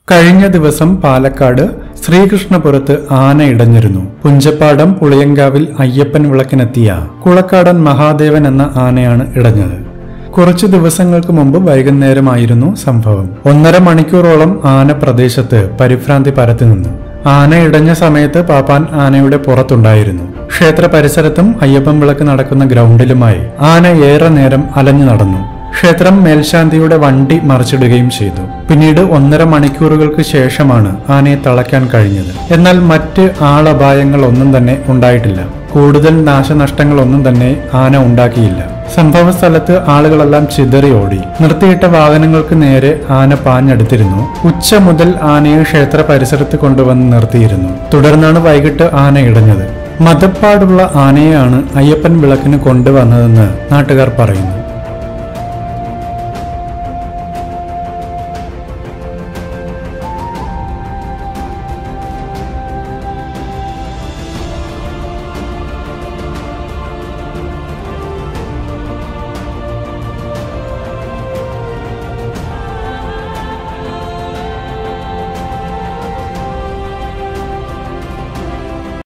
കഴിഞ്ഞ ദിവസം പാലക്കാട് ശ്രീകൃഷ്ണപുരത്ത് ആന ഇടഞ്ഞിരുന്നു പുഞ്ചപ്പാടം പുളിയങ്കാവിൽ അയ്യപ്പൻ വിളക്കിനെത്തിയ കുളക്കാടൻ മഹാദേവൻ എന്ന ആനയാണ് ഇടഞ്ഞത് കുറച്ചു ദിവസങ്ങൾക്ക് മുമ്പ് വൈകുന്നേരമായിരുന്നു സംഭവം ഒന്നര മണിക്കൂറോളം ആന പ്രദേശത്ത് പരിഭ്രാന്തി പരത്തി നിന്നു ആന ഇടഞ്ഞ സമയത്ത് പാപ്പാൻ ആനയുടെ പുറത്തുണ്ടായിരുന്നു ക്ഷേത്ര പരിസരത്തും അയ്യപ്പൻ വിളക്ക് നടക്കുന്ന ഗ്രൗണ്ടിലുമായി ആന ഏറെ നേരം അലഞ്ഞു നടന്നു ക്ഷേത്രം മേൽശാന്തിയുടെ വണ്ടി മറിച്ചിടുകയും ചെയ്തു പിന്നീട് ഒന്നര മണിക്കൂറുകൾക്ക് ശേഷമാണ് ആനയെ തളയ്ക്കാൻ കഴിഞ്ഞത് എന്നാൽ മറ്റ് ആളപായങ്ങൾ ഒന്നും തന്നെ ഉണ്ടായിട്ടില്ല കൂടുതൽ നാശനഷ്ടങ്ങളൊന്നും തന്നെ ആന ഉണ്ടാക്കിയില്ല സംഭവ സ്ഥലത്ത് ആളുകളെല്ലാം ചിതറി ഓടി നിർത്തിയിട്ട വാഹനങ്ങൾക്ക് നേരെ ആന പാഞ്ഞെടുത്തിരുന്നു ഉച്ച മുതൽ ആനയെ ക്ഷേത്ര പരിസരത്ത് കൊണ്ടുവന്ന് നിർത്തിയിരുന്നു തുടർന്നാണ് വൈകിട്ട് ആന ഇടഞ്ഞത് മതപ്പാടുള്ള ആനയെയാണ് അയ്യപ്പൻ വിളക്കിന് കൊണ്ടുവന്നതെന്ന് നാട്ടുകാർ പറയുന്നു